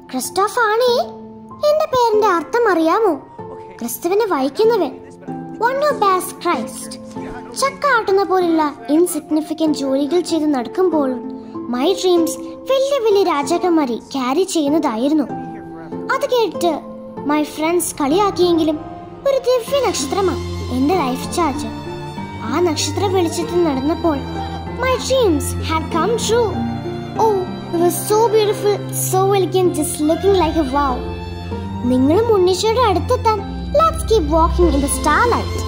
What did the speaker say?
Christoph ആണേ എന്റെ പേരിന്റെ അർത്ഥം അറിയാമോ ക്രിസ്തുവിനെ വഹിക്കുന്നവൻ വൺ ഹു ബാസ് ക്രൈസ്റ്റ് ചക്ക ആട്ടുന്ന പോലുള്ള ഇൻസിഗ്നിഫിക്കന്റ് ജോലികൾ ചെയ്ത് നടക്കുമ്പോഴും മൈ ഡ്രീംസ് വലിയ വലിയ രാജാക്കന്മാരെ ക്യാരി ചെയ്യുന്നതായിരുന്നു അത് കേട്ട് മൈ ഫ്രണ്ട്സ് കളിയാക്കിയെങ്കിലും ഒരു ദിവ്യ നക്ഷത്രമാണ് എന്റെ ലൈഫ് ചാർജ് ആ നക്ഷത്ര വെളിച്ചത്തിൽ നടന്നപ്പോൾ my dreams had come true oh it was so beautiful so elegant just looking like a wow നിങ്ങളും ഉണ്ണീശോയുടെ അടുത്തെത്താൻ let's keep walking in the starlight